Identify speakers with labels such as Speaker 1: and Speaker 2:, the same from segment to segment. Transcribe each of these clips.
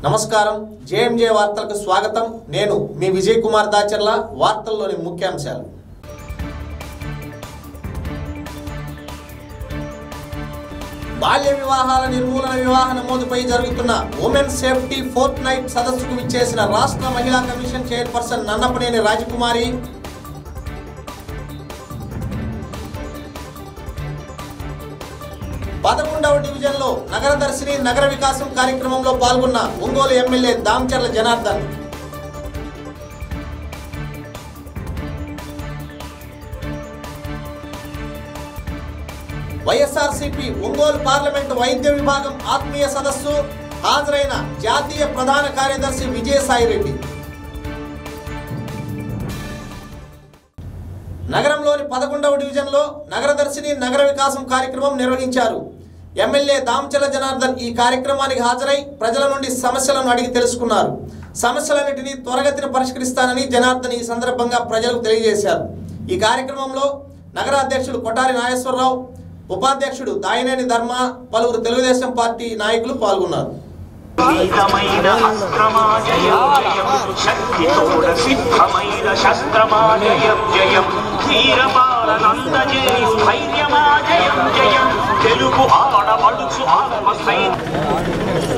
Speaker 1: నమస్కారం జేఎంజే వార్తలకు స్వాగతం నేను మీ విజయ్ కుమార్ దాచర్ల వార్తల్లోని ముఖ్యాంశాలు బాల్య వివాహాల నిర్మూలన వివాహ నమోదుపై జరుగుతున్న ఉమెన్ సేఫ్టీ ఫోర్త్ నైట్ సదస్సుకు విచ్చేసిన రాష్ట్ర మహిళా కమిషన్ చైర్పర్సన్ నన్నపనేని రాజకుమారి పదకొండవ డివిజన్లో నగర దర్శిని నగర వికాసం కార్యక్రమంలో పాల్గొన్న ఒంగోలు ఎమ్మెల్యే దామచర్ల జనార్దన్ వైఎస్ఆర్సీపీ ఒంగోలు పార్లమెంటు వైద్య విభాగం ఆత్మీయ సదస్సు హాజరైన జాతీయ ప్రధాన కార్యదర్శి విజయసాయిరెడ్డి నగరంలోని పదకొండవ డివిజన్లో నగర దర్శిని నగర వికాసం కార్యక్రమం నిర్వహించారు ఎమ్మెల్యే దామచల జనార్దన్ ఈ కార్యక్రమానికి హాజరై ప్రజల నుండి సమస్యలను అడిగి తెలుసుకున్నారు సమస్యలన్నింటినీ త్వరగతిన పరిష్కరిస్తానని జనార్దన్ ఈ సందర్భంగా ప్రజలకు తెలియజేశారు ఈ కార్యక్రమంలో నగర అధ్యక్షుడు కొటారి నాగేశ్వరరావు ఉపాధ్యక్షుడు దాయినేని ధర్మ పలువురు తెలుగుదేశం పార్టీ నాయకులు పాల్గొన్నారు
Speaker 2: సిద్ధమైన అస్త్రమా జయం జయం శక్తితోడ సిద్ధమైన శస్త్రమా జయం జయం ధీరపాలనంద జయం ధైర్యమా జయం జయం తెలుగు ఆడబడుచు ఆత్మ సైన్యం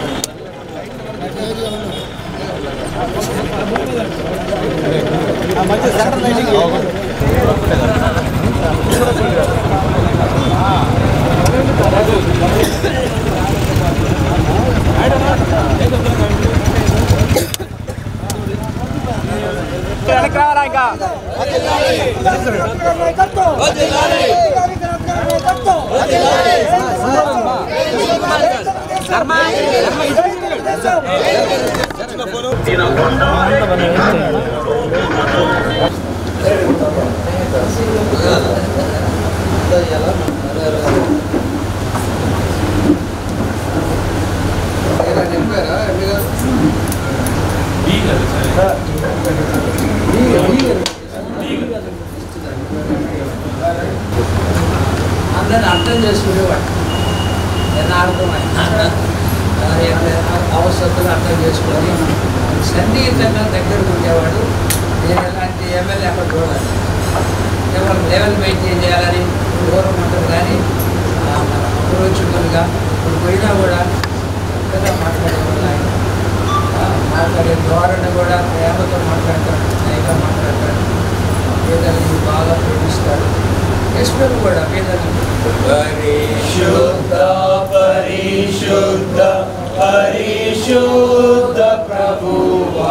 Speaker 3: అందరిని అర్థం చేసుకునేవాడు నేను ఆడుకున్నాను అవసరతలు అర్థం చేసుకొని సన్నిహితంగా దగ్గరకు ఉండేవాడు నేను ఎలాంటి ఎమ్మెల్యే అక్కడ చూడాలి కేవలం లెవెల్ మెయింటైన్ చేయాలని దూరం ఉంటుంది కానీ ఆ, మన అప్రోచబుల్గా ఇప్పుడు పోయినా కూడా చక్కగా మాట్లాడేవాళ్ళు ఆయన ఆ, మాట్లాడే ధోరణి కూడా ప్రేమతో మాట్లాడతాడు న్యాయంగా మాట్లాడతాడు పేదల్ని బాగా ప్రేమిస్తాడు యశ్వరు కూడా పేదల్ని
Speaker 4: పరిశుద్ధ పరిశుద్ధ పరిశుద్ధ ప్రభువా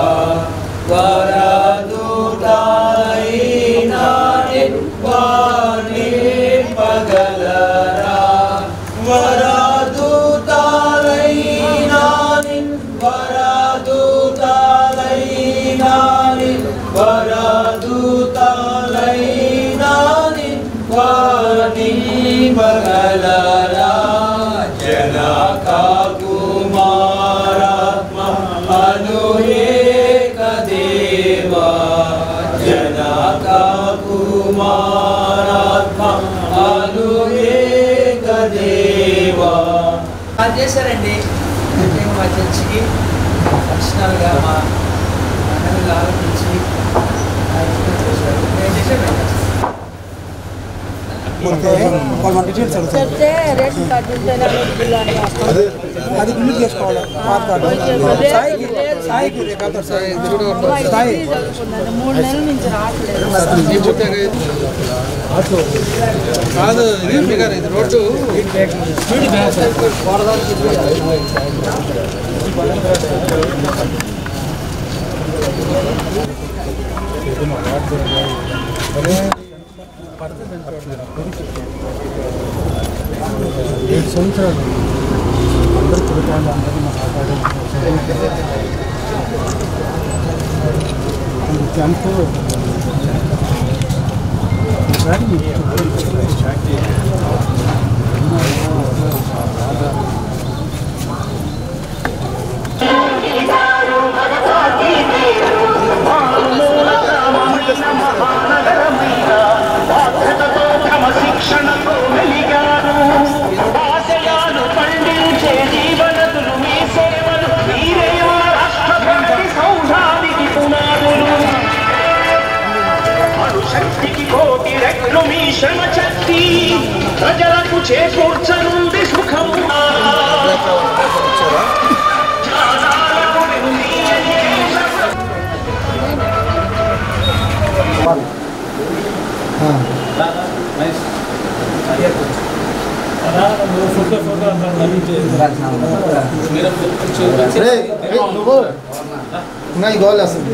Speaker 4: వరదుతాయినా వాణి పగలరా వరదుతాయినా వరదుతాయినా వరదుతాయినా వాణి పగలరా జనక కుమారాత్మ అనుయేక దేవా జనక కుమారాత్మ అనుయేక దేవా
Speaker 3: అది చేశారండి అంటే మా చర్చికి పర్సనల్గా మా అన్నలు ఆలోచించి ఆ ఇష్టం చేశారు నేను చేశాను
Speaker 5: చెప్తే రేషన్ కార్డు ఉంటే బిల్లు అని వస్తుంది.
Speaker 6: అది ఇల్లు చేసుకోవాలి పాత కార్డు
Speaker 5: లేదు,
Speaker 6: సాయికి
Speaker 5: లేదు.
Speaker 6: సాయికి
Speaker 5: అమ్మాయి
Speaker 6: సాయి
Speaker 5: డిగ్రీ చదువుకున్నాను. మూడు నెలల నుంచి రావట్లేదు
Speaker 6: కాదు ఇది ఎంపీ గారు ఇది రోడ్డు ఏడు సంవత్సరాలు అందరూ తిరుగుతాను అందరూ మా క్యాంపు
Speaker 2: క్రమశిక్షణతో వెలిగారు ఆశయాలు పండించే జీవనతులు మీ సేవలు మీరే వారు శ్రమ శక్తి ప్రజలకు చేకూర్చనుంది సుఖము జ్ఞానాలకు వెనుదీయని
Speaker 6: ఇంకా ఈ గోల్ వస్తుంది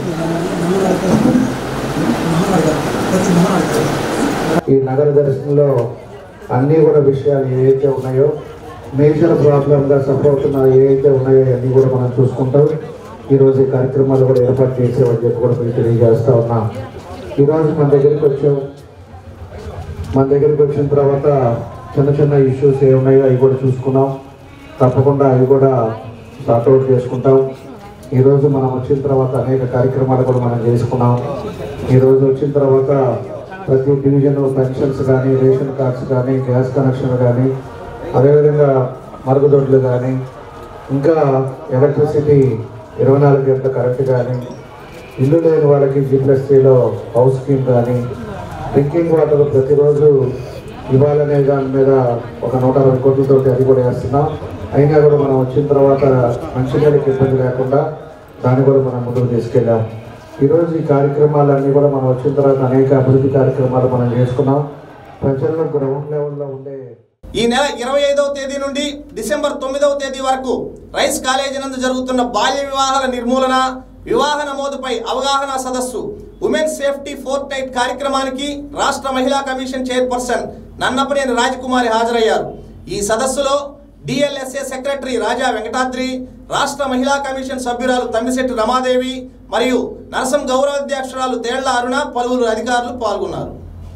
Speaker 7: ఈ నగర దర్శనంలో అన్నీ కూడా విషయాలు ఏవైతే ఉన్నాయో మేజర్ ప్రాబ్లంగా సఫర్ అవుతున్న ఏవైతే ఉన్నాయో అన్నీ కూడా మనం చూసుకుంటాం ఈరోజు ఈ కార్యక్రమాలు కూడా ఏర్పాటు చేసేవని చెప్పి కూడా మీకు తెలియజేస్తా ఉన్నాం ఈరోజు మన దగ్గరికి వచ్చాం మన దగ్గరికి వచ్చిన తర్వాత చిన్న చిన్న ఇష్యూస్ ఏ ఉన్నాయో అవి కూడా చూసుకున్నాం తప్పకుండా అవి కూడా సార్ట్అవుట్ చేసుకుంటాం ఈరోజు మనం వచ్చిన తర్వాత అనేక కార్యక్రమాలు కూడా మనం చేసుకున్నాం ఈరోజు వచ్చిన తర్వాత ప్రతి డివిజన్ పెన్షన్స్ కానీ రేషన్ కార్డ్స్ కానీ గ్యాస్ కనెక్షన్ కానీ అదేవిధంగా మరుగుదొడ్లు కానీ ఇంకా ఎలక్ట్రిసిటీ ఇరవై నాలుగు గంటల కరెంట్ కానీ ఇల్లు లేని వాళ్ళకి జీ ప్లస్ త్రీలో హౌస్ స్కీమ్ కానీ డ్రింకింగ్ వాటర్ ప్రతిరోజు ఇవ్వాలనే దాని మీద ఒక నూట అరవై కోట్లతో అది కూడా వేస్తున్నాం అయినా కూడా మనం వచ్చిన తర్వాత మంచినీళ్ళకి ఇబ్బంది లేకుండా దాన్ని కూడా మనం ముందుకు తీసుకెళ్ళాం ఈరోజు ఈ కార్యక్రమాలన్నీ కూడా మనం వచ్చిన తర్వాత అనేక అభివృద్ధి కార్యక్రమాలు మనం చేసుకున్నాం ప్రజల్లో గ్రౌండ్ లెవెల్లో ఉండే
Speaker 1: ఈ నెల ఇరవై ఐదవ తేదీ నుండి డిసెంబర్ తొమ్మిదవ తేదీ వరకు రైస్ కాలేజీ నందు జరుగుతున్న బాల్య వివాహాల నిర్మూలన వివాహ నమోదుపై అవగాహన సదస్సు ఉమెన్ సేఫ్టీ ఫోర్ టైట్ కార్యక్రమానికి రాష్ట్ర మహిళా కమిషన్ చైర్పర్సన్ నన్నపనేని రాజకుమారి హాజరయ్యారు ఈ సదస్సులో డిఎల్ఎస్ఏ సెక్రటరీ రాజా వెంకటాద్రి రాష్ట్ర మహిళా కమిషన్ సభ్యురాలు తమ్మిశెట్టి రమాదేవి మరియు నరసం గౌరవాధ్యక్షురాలు తేళ్ల అరుణ పలువురు అధికారులు పాల్గొన్నారు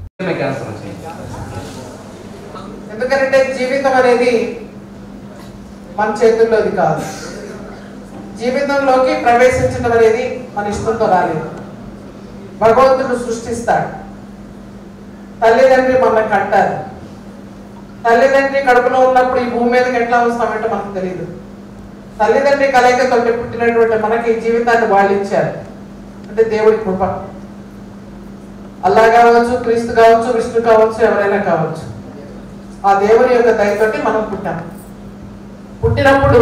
Speaker 8: ఎందుకంటే జీవితం అనేది మన చేతుల్లోది కాదు జీవితంలోకి ప్రవేశించడం అనేది మన ఇష్టంతో రాలేదు భగవంతుడు సృష్టిస్తాడు తల్లిదండ్రి మనల్ని కంటారు తల్లిదండ్రి కడుపులో ఉన్నప్పుడు ఈ భూమి మీదకి ఎట్లా వస్తామంటే మనకు తెలియదు తల్లిదండ్రి కలయికతో పుట్టినటువంటి మనకి ఈ జీవితాన్ని వాళ్ళు ఇచ్చారు అంటే దేవుడి కృప అల్లా కావచ్చు క్రీస్తు కావచ్చు విష్ణు కావచ్చు ఎవరైనా కావచ్చు ఆ దేవుని యొక్క దయతోటి మనం పుట్టాం పుట్టినప్పుడు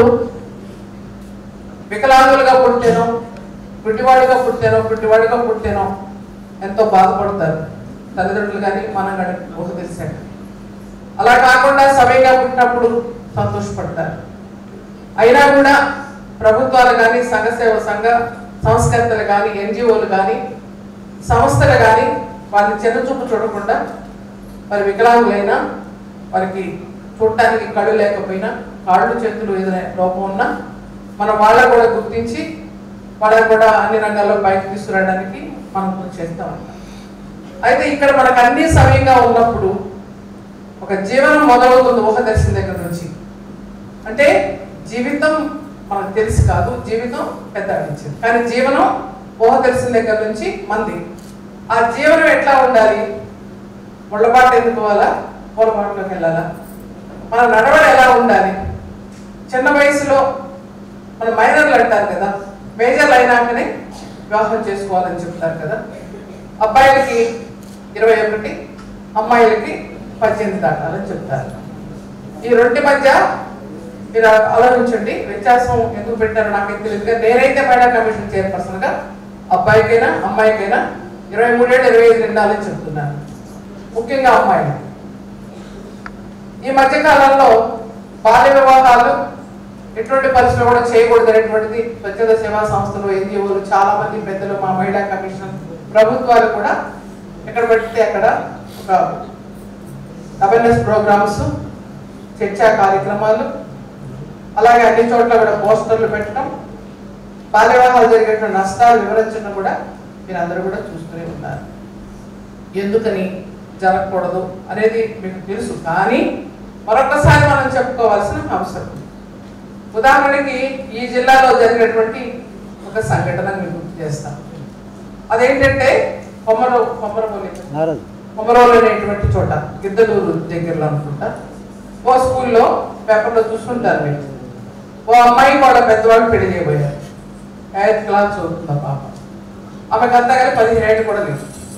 Speaker 8: వికలాంగులుగా పుట్టాను గుడ్డివాడిగా పుట్టాను గుడ్డివాడిగా పుట్టాను ఎంతో బాధపడతారు తల్లిదండ్రులు కానీ మనం కానీ ఊహ తెలిసాక అలా కాకుండా సభ్యంగా పుట్టినప్పుడు సంతోషపడతారు అయినా కూడా ప్రభుత్వాలు కానీ సంఘ సేవ సంఘ సంస్కర్తలు కానీ ఎన్జిఓలు కానీ సంస్థలు కానీ వారిని చిన్నచూపు చూడకుండా మరి వికలాంగులైనా వారికి చూడటానికి కళ్ళు లేకపోయినా కాళ్ళు చేతులు ఏదైనా లోపం ఉన్నా మనం వాళ్ళని కూడా గుర్తించి వాళ్ళని కూడా అన్ని రంగాల్లో బయటకు తీసుకురావడానికి మనం కృషి చేస్తూ ఉంటాం అయితే ఇక్కడ మనకు అన్ని సమయంగా ఉన్నప్పుడు ఒక జీవనం మొదలవుతుంది ఊహ తెలిసిన దగ్గర నుంచి అంటే జీవితం మనకు తెలిసి కాదు జీవితం పెద్ద అనిచ్చింది కానీ జీవనం ఊహ తెలిసిన దగ్గర నుంచి మంది ఆ జీవనం ఎట్లా ఉండాలి ముళ్ళబాటు ఎందుకు పోవాలా పూలబాటులోకి వెళ్ళాలా మన నడవడి ఎలా ఉండాలి చిన్న వయసులో మన మైనర్లు అంటారు కదా మేజర్లు అయినాకనే వివాహం చేసుకోవాలని చెప్తారు కదా అబ్బాయిలకి ఇరవై ఒకటి అమ్మాయిలకి పద్దెనిమిది దాటాలని చెప్తారు ఈ రెండి మధ్య మీరు ఆలోచించండి వ్యత్యాసం ఎందుకు పెట్టారో నాకైతే తెలియదు కానీ నేనైతే మహిళా కమిషన్ చైర్పర్సన్ గా అబ్బాయికైనా అమ్మాయికైనా ఇరవై మూడేళ్ళు ఇరవై ఐదు నిండాలని చెప్తున్నాను ముఖ్యంగా అమ్మాయిలు ఈ మధ్య కాలంలో బాల్య వివాహాలు ఎటువంటి పరిస్థితులు కూడా చేయకూడదు అనేటువంటిది స్వచ్ఛంద సేవా సంస్థలు ఎన్జిఓలు చాలా మంది పెద్దలు మా మహిళా కమిషన్ ప్రభుత్వాలు కూడా ఎక్కడ పెడితే అక్కడ ఒక అవేర్నెస్ ప్రోగ్రామ్స్ చర్చా కార్యక్రమాలు అలాగే అన్ని చోట్ల కూడా పోస్టర్లు పెట్టడం బాల్య వివాహాలు జరిగేటువంటి నష్టాలు వివరించడం కూడా మీరు అందరూ కూడా చూస్తూనే ఉన్నారు ఎందుకని జరగకూడదు అనేది మీకు తెలుసు కానీ మరొకసారి మనం చెప్పుకోవాల్సిన అవసరం ఉంది. ఉదాహరణకి ఈ జిల్లాలో జరిగినటువంటి ఒక సంఘటన మీకు గుర్తు చేస్తాం అదేంటంటే కొమ్మరో కొమ్మరపోలి కొమ్మరోలు అనేటువంటి చోట గిద్దలూరు దగ్గరలో అనుకుంటా ఓ స్కూల్లో పేపర్లో చూసుకుంటారు మీరు ఓ అమ్మాయి వాళ్ళ పెద్దవాళ్ళు పెళ్లి చేయబోయారు ఎయిత్ క్లాస్ చదువుతుంది ఆ పాప ఆమెకు అంతగానే పదిహేను ఏళ్ళు కూడా లేదు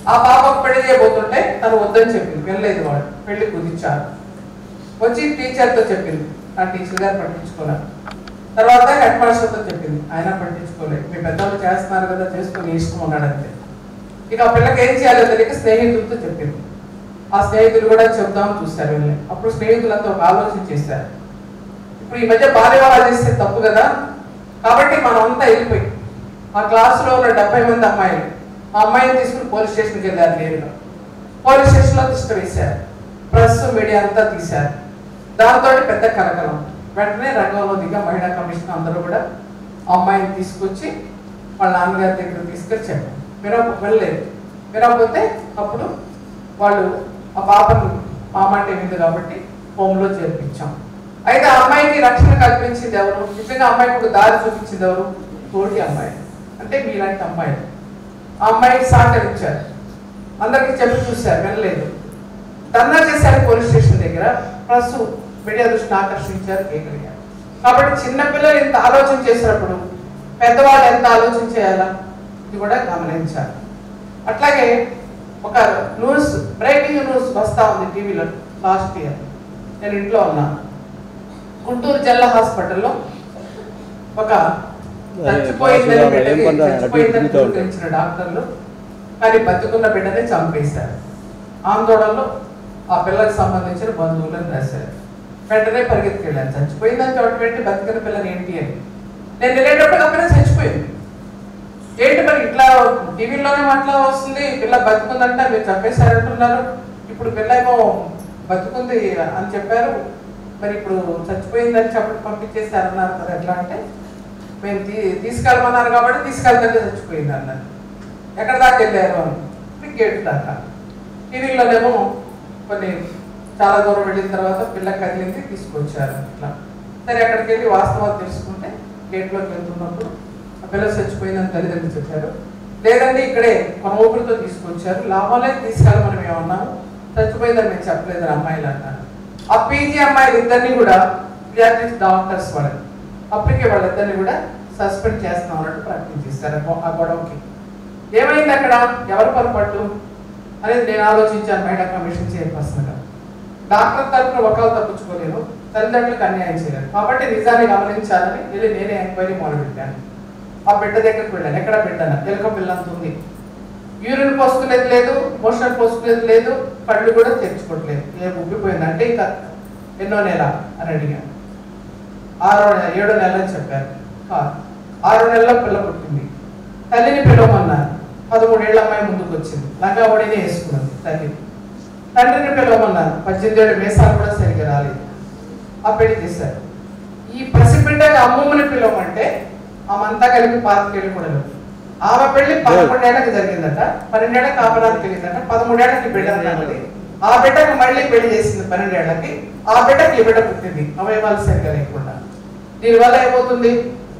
Speaker 8: ఆ పాపకు పెళ్లి చేయబోతుంటే తను వద్దని చెప్పింది వెళ్ళలేదు వాడు పెళ్లి కుదిర్చారు వచ్చి టీచర్తో చెప్పింది ఆ టీచర్ గారు పట్టించుకోలేదు తర్వాత హెడ్ మాస్టర్తో చెప్పింది ఆయన పట్టించుకోలేదు మీ పెద్దవాళ్ళు చేస్తున్నారు కదా చేసుకుని ఇష్టం ఉన్నాడు అంతే ఇక ఆ పిల్లకి ఏం చేయాలో తెలియక స్నేహితులతో చెప్పింది ఆ స్నేహితులు కూడా చెప్దామని చూస్తారు వీళ్ళని అప్పుడు స్నేహితులంతా ఒక ఆలోచన చేశారు ఇప్పుడు ఈ మధ్య బాల్య వివాహాలు చేస్తే తప్పు కదా కాబట్టి మనం అంతా వెళ్ళిపోయి ఆ క్లాసులో ఉన్న డెబ్బై మంది అమ్మాయిలు ఆ అమ్మాయిని తీసుకుని పోలీస్ స్టేషన్కి వెళ్ళారు నేరుగా పోలీస్ స్టేషన్లో తిష్ట వేశారు ప్రెస్ మీడియా అంతా తీశారు దాంతో పెద్ద కలకలం వెంటనే రంగంలో దిగా మహిళా కమిషన్ అందరూ కూడా ఆ అమ్మాయిని తీసుకొచ్చి వాళ్ళ నాన్నగారి దగ్గర తీసుకొని చెప్పారు వినప వెళ్ళలేదు వినకపోతే అప్పుడు వాళ్ళు ఆ పాపను మామంటే మీద కాబట్టి హోమ్లో చేర్పించాం అయితే ఆ అమ్మాయికి రక్షణ కల్పించింది ఎవరు నిజంగా అమ్మాయికి ఒక దారి చూపించింది ఎవరు తోటి అమ్మాయి అంటే మీలాంటి అమ్మాయి ఆ అమ్మాయికి సహకరించారు అందరికి చెప్పి చూశారు వినలేదు ధర్నా చేశారు పోలీస్ స్టేషన్ దగ్గర ప్లస్ మీడియా దృష్టిని ఆకర్షించారు కేకలిగారు కాబట్టి చిన్నపిల్లలు ఇంత ఆలోచన చేసినప్పుడు పెద్దవాళ్ళు ఎంత ఆలోచన చేయాలా ఇది కూడా గమనించాలి అట్లాగే ఒక న్యూస్ బ్రేకింగ్ న్యూస్ వస్తా ఉంది టీవీలో లాస్ట్ ఇయర్ నేను ఇంట్లో ఉన్నాను గుంటూరు జిల్లా హాస్పిటల్లో ఒక చచ్చిపోయిందని బిడ్డకి చచ్చిపోయిందని ధృవీకరించిన డాక్టర్లు కానీ బతుకున్న బిడ్డని చంపేశారు ఆందోళనలో ఆ పిల్లకి సంబంధించిన బంధువులను రాశారు వెంటనే పరిగెత్తుకెళ్ళాను చచ్చిపోయిందని చోట పెట్టి బతికిన పిల్లని ఏంటి అని నేను వెళ్ళేటప్పుడు ఆ పిల్ల చచ్చిపోయింది ఏంటి మరి ఇట్లా టీవీలోనే మాట్లా వస్తుంది పిల్ల బతుకుందంట మీరు చంపేశారంటున్నారు ఇప్పుడు పిల్ల ఏమో బతుకుంది అని చెప్పారు మరి ఇప్పుడు చచ్చిపోయిందని చెప్పి పంపించేశారన్నారు కదా ఎట్లా అంటే మేము తీ తీసుకెళ్ళమన్నారు కాబట్టి తీసుకెళ్తే చచ్చిపోయింది అన్నారు ఎక్కడ దాకా వెళ్ళారు అని గేట్ దాకా టీవీలోనేమో కొన్ని చాలా దూరం వెళ్ళిన తర్వాత పిల్ల కదిలింది తీసుకొచ్చారు ఇట్లా సరే అక్కడికి వెళ్ళి వాస్తవాలు తెలుసుకుంటే గేట్లోకి వెళ్తున్నప్పుడు ఆ పిల్ల చచ్చిపోయిందని తల్లిదండ్రులు చెప్పారు లేదండి ఇక్కడే మన ఊపిరితో తీసుకొచ్చారు లాభాలే తీసుకెళ్ళమని మేము అన్నాము చచ్చిపోయిందని మేము చెప్పలేదని అమ్మాయిలు అన్నారు ఆ పీజీ అమ్మాయిలు ఇద్దరిని కూడా పియాట్రిక్స్ డాక్టర్స్ వాళ్ళు అప్పటికే వాళ్ళిద్దరిని కూడా సస్పెండ్ చేస్తాం అన్నట్టు ప్రకటించేస్తారు ఆ గొ- ఆ గొడవకి ఏమైంది అక్కడ ఎవరు పొరపాటు అనేది నేను ఆలోచించాను మహిళా కమిషన్ చైర్పర్సన్గా డాక్టర్ తరఫున ఒకళ్ళు తప్పించుకోలేను తల్లిదండ్రులకు అన్యాయం చేయలేదు కాబట్టి నిజాన్ని గమనించాలని వెళ్ళి నేనే ఎంక్వైరీ మొదలుపెట్టాను ఆ బిడ్డ దగ్గరికి వెళ్ళాను ఎక్కడ బిడ్డన ఎలుక పిల్లంత ఉంది యూరిన్ పోసుకునేది లేదు మోషన్ పోసుకునేది లేదు కళ్ళు కూడా తెరుచుకోవట్లేదు ఏ ఉబ్బిపోయింది అంటే ఇంకా ఎన్నో నెల అని అడిగాను ఆరో నెల ఏడో నెల అని చెప్పారు కాదు ఆరో నెలలో పిల్ల పుట్టింది తల్లిని పిలవమన్నారు పదమూడేళ్ల అమ్మాయి ముందుకు వచ్చింది లంగా ఒడిని వేసుకున్నది తల్లి తండ్రిని పిలవమన్నారు పద్దెనిమిది ఏడు మేసాలు కూడా సరిగ్గా రాలేదు ఆ పెళ్లి చేశారు ఈ పసిబిడ్డకి అమ్మమ్మని పిలవమంటే ఆమె అంతా కలిపి పాతికేళ్ళు కూడా లేవు. ఆమె పెళ్లి పదకొండేళ్లకి జరిగిందట పన్నెండేళ్ళకి కాపరానికి వెళ్ళిందట పదమూడేళ్లకి బిడ్డ ఉన్నది ఆ బిడ్డకు మళ్ళీ పెళ్లి చేసింది పన్నెండేళ్లకి ఆ బిడ్డకి ఈ బిడ్డ పుట్టింది అవయవాలు సరిగ్గా లేకుండా దీనివల్ల ఏమవుతుంది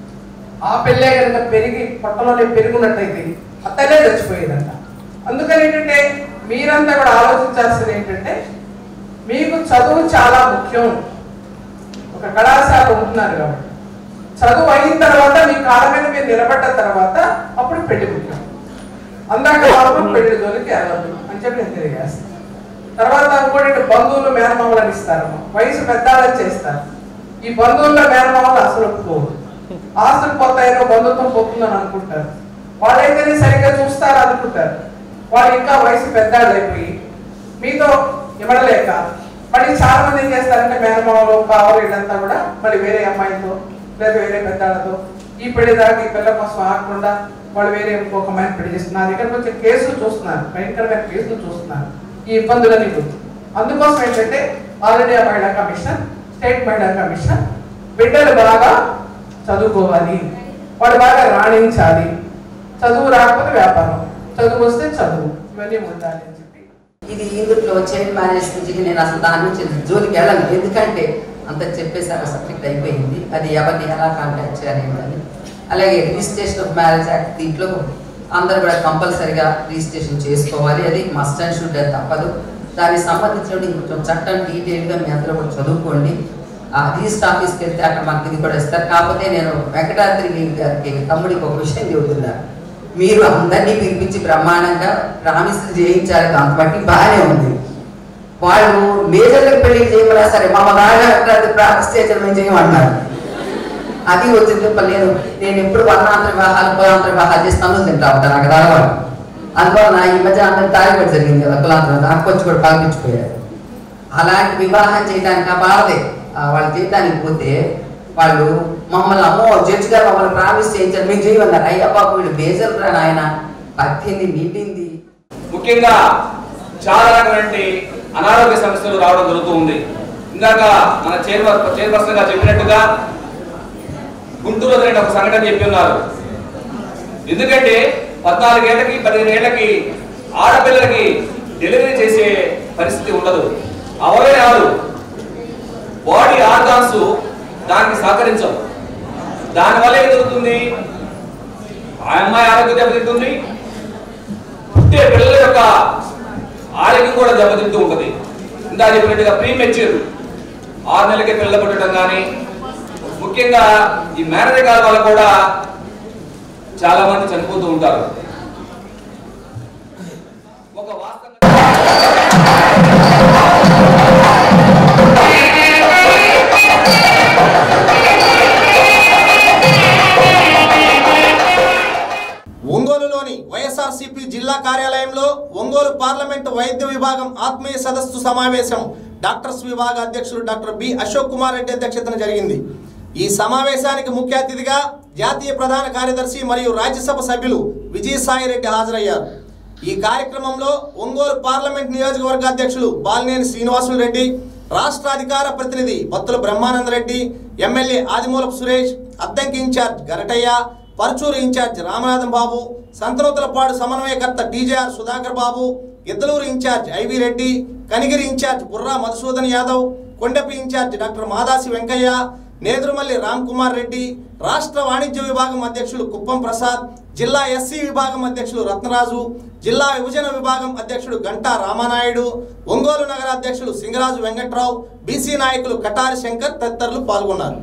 Speaker 8: ఆ పెళ్ళే కనుక పెరిగి పొట్టలోనే పెరుగున్నట్టయితే అత్తనే చచ్చిపోయేదంట అందుకని ఏంటంటే మీరంతా కూడా ఆలోచించాల్సింది ఏంటంటే మీకు చదువు చాలా ముఖ్యం ఒక కళాశాల ఉంటున్నారు కాబట్టి చదువు అయిన తర్వాత మీ కాళ్ళ మీద మీరు నిలబడ్డ తర్వాత అప్పుడు పెళ్లి ముఖ్యం అందాక మాత్రం పెళ్లి జోలికి వెళ్ళదు అని చెప్పి నేను తెలియజేస్తాను తర్వాత ఇంకోటి బంధువులు మేనమామలను ఇస్తారు వయసు పెద్దాలని చేస్తారు ఈ బంధువుల్లో మేనమామలు అసలు ఒప్పుకోరు ఆస్తులు పోతాయనో బంధుత్వం పోతుందని అనుకుంటారు వాళ్ళైతేనే సరిగ్గా చూస్తారు అనుకుంటారు వాళ్ళు ఇంకా వయసు పెద్దాళ్ళు అయిపోయి మీతో ఇవ్వడలేక మళ్ళీ చాలా మంది ఏం చేస్తారంటే మేనమామలు కావాలి వీళ్ళంతా కూడా మళ్ళీ వేరే అమ్మాయితో లేదా వేరే పెద్దాళ్ళతో ఈ పెళ్లి దాకా ఈ పిల్ల కోసం ఆగకుండా వాళ్ళు వేరే ఇంకొక అమ్మాయిని పెళ్లి చేస్తున్నారు నా దగ్గరకు వచ్చే కేసులు చూస్తున్నారు భయంకరమైన కేసులు చూస్తున్నారు ఈ ఇబ్బందులన్నీ గుర్తు అందుకోసం ఏంటంటే all India Mahila commission state Mahila commission బిడ్డలు బాగా చదువుకోవాలి వాడు బాగా రాణించాలి చదువు రాకపోతే వ్యాపారం చదువు వస్తే చదువు ఇవన్నీ ఉండాలి అని చెప్పి
Speaker 9: ఇది ఇందులో చైల్డ్ మ్యారేజ్ గురించి నేను అసలు దాని నుంచి జోలికి వెళ్ళను ఎందుకంటే అంత చెప్పేసారు సబ్జెక్ట్ అయిపోయింది అది ఎవరిని ఎలా కాంటాక్ట్ చేయాలి ఏంటని అలాగే రిజిస్ట్రేషన్ ఆఫ్ మ్యారేజ్ యాక్ట్ దీంట్లో అందరూ కూడా కంపల్సరిగా రిజిస్ట్రేషన్ చేసుకోవాలి అది మస్ట్ అండ్ షుడ్ తప్పదు దానికి సంబంధించిన ఇంకొంచెం చట్టం డీటెయిల్గా మీ అందరూ కూడా చదువుకోండి ఆ రిజిస్టర్ ఆఫీస్కి వెళ్తే అక్కడ మనకి ఇది కూడా ఇస్తారు కాకపోతే నేను వెంకటాద్రి గారికి తమ్ముడికి ఒక విషయం చెబుతున్నాను మీరు అందరినీ పిలిపించి బ్రహ్మాండంగా ప్రామిస్ చేయించారు దాన్ని బట్టి బాగానే ఉంది వాళ్ళు మేజర్లకు పెళ్లి చేయమన్నా సరే మా నాన్నగారు ప్రామిస్ చేయించడం మేము చేయమన్నారు అది వచ్చింది లేదు నేను ఎప్పుడు వర్ణాంతర వివాహాలు కులాంతర వివాహాలు చేస్తాను తింటా ఉంటాను నాకు అలవాటు అందువల్ల ఈ మధ్య అందరూ తాగిపడి జరిగింది కదా కులాంతరం నాకు కొంచెం కూడా పాల్పించిపోయారు అలాంటి వివాహం చేయడానికి ఆ బాధే ఆ వాళ్ళు చేయడానికి పోతే వాళ్ళు మమ్మల్ని అమ్మో జడ్జి గారు మమ్మల్ని ప్రామిస్ చేయించారు మేము చేయమన్నారు అయ్యా బాబు వీడు బేజల్ రా నాయన పట్టింది నిండింది
Speaker 10: ముఖ్యంగా చాలా రకమైన అనారోగ్య సమస్యలు రావడం జరుగుతూ ఉంది ఇందాక మన చైర్మన్ చైర్పర్సన్ గా చెప్పినట్టుగా గుంటూరు జరిగిన ఒక సంఘటన చెప్పి ఉన్నారు ఎందుకంటే పద్నాలుగేళ్లకి పదిహేను ఏళ్లకి ఆడపిల్లలకి డెలివరీ చేసే పరిస్థితి ఉండదు అవరే రాదు బాడీ ఆర్గాన్స్ దానికి సహకరించవు దానివల్ల ఏం జరుగుతుంది ఆ అమ్మాయి ఆరోగ్యం దెబ్బతింటుంది పుట్టే పిల్లల యొక్క ఆరోగ్యం కూడా దెబ్బతింటూ ఉంటుంది ఇందా చెప్పినట్టుగా ప్రీ మెచ్యూర్ ఆరు నెలలకి పిల్లలు పుట్టడం కానీ ముఖ్యంగా ఈ మేనరికాల వల్ల కూడా చాలా మంది చనిపోతూ ఉంటారు ఒక వాస్తవ
Speaker 1: ఒంగోలులోని వైఎస్ఆర్సీపీ జిల్లా కార్యాలయంలో ఒంగోలు పార్లమెంటు వైద్య విభాగం ఆత్మీయ సదస్సు సమావేశం డాక్టర్స్ విభాగ అధ్యక్షుడు డాక్టర్ బి అశోక్ కుమార్ రెడ్డి అధ్యక్షతన జరిగింది ఈ సమావేశానికి ముఖ్య అతిథిగా జాతీయ ప్రధాన కార్యదర్శి మరియు రాజ్యసభ సభ్యులు విజయసాయి రెడ్డి హాజరయ్యారు ఈ కార్యక్రమంలో ఒంగోలు పార్లమెంట్ నియోజకవర్గ అధ్యక్షులు బాలినేని శ్రీనివాసులు రెడ్డి రాష్ట్ర అధికార ప్రతినిధి Battula Brahmananda Reddy MLA Adimulapu Suresh Addanki incharge Garataiah Parchur incharge Ramanatham Babu Santhanuthalapadu సమన్వయకర్త TJR Sudhakar Babu Iddalur incharge IV Reddy Kanigiri incharge Burra Madhusudan Yadav Kondapi incharge doctor Madasi Venkaiah Nedurumalli Ram Kumar Reddy రాష్ట్ర వాణిజ్య విభాగం అధ్యక్షులు కుప్పం ప్రసాద్ జిల్లా ఎస్సీ విభాగం అధ్యక్షులు రత్నరాజు జిల్లా విభజన విభాగం అధ్యక్షుడు గంటా రామానాయుడు ఒంగోలు నగర అధ్యక్షులు సింగరాజు వెంకట్రావు బీసీ నాయకులు కటారి శంకర్ తదితరులు పాల్గొన్నారు